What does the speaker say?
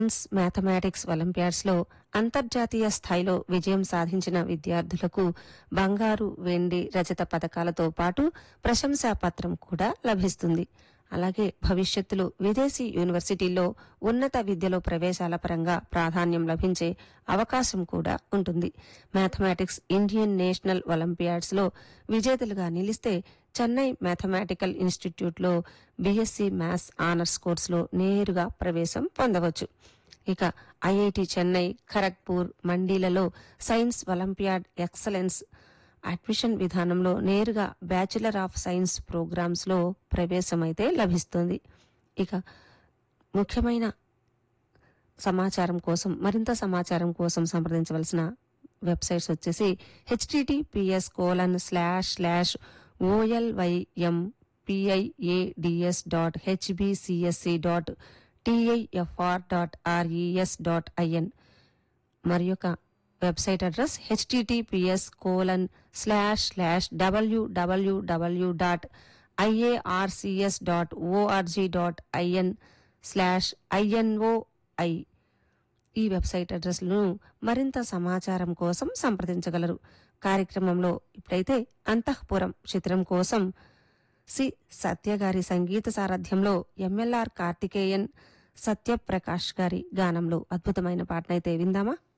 science mathematics ఒలింపియాడ్స్లో అంతర్జాతీయ స్థాయిలో విజయం సాధించిన విద్యార్థులకు బంగారు వెండి రజత పథకాలతో పాటు ప్రశంసా పత్రం కూడా లభిస్తుంది అలాగే భవిష్యత్తులో విదేశీ యూనివర్సిటీల్లో ఉన్నత విద్యలో ప్రవేశాల పరంగా ప్రాధాన్యం లభించే అవకాశం కూడా ఉంటుంది మ్యాథమెటిక్స్ ఇండియన్ నేషనల్ ఒలింపియాడ్స్ లో విజేతలుగా నిలిస్తే చెన్నై మ్యాథమెటికల్ ఇన్స్టిట్యూట్లో బీఎస్సీ మ్యాథ్స్ ఆనర్స్ కోర్సులో నేరుగా ప్రవేశం పొందవచ్చు ఇక ఐఐటి చెన్నై ఖరగ్పూర్ మండీలలో సైన్స్ ఒలింపియాడ్ ఎక్సలెన్స్ అడ్మిషన్ విధానంలో నేరుగా బ్యాచిలర్ ఆఫ్ సైన్స్ ప్రోగ్రామ్స్ లో ప్రవేశం అయితే లభిస్తుంది ఇక ముఖ్యమైన సమాచారం కోసం మరింత సమాచారం కోసం సంప్రదించవలసిన వెబ్సైట్స్ వచ్చేసి HTTPS colon slash slash OLYM PIADS dot HBCSE dot TIFR dot RES dot IN మరి యొక్క website address HTTPS colon slash slash WWW dot IARCS dot ORG dot IN slash INOI ఈ వెబ్సైట్ అడ్రస్లను మరింత సమాచారం కోసం సంప్రదించగలరు కార్యక్రమంలో ఇప్పుడైతే అంతఃపురం చిత్రం కోసం సి సత్యగారి సంగీత సారథ్యంలో ఎంఎల్ఆర్ కార్తికేయన్ సత్యప్రకాష్ గారి గానంలో అద్భుతమైన పాటనైతే విందామా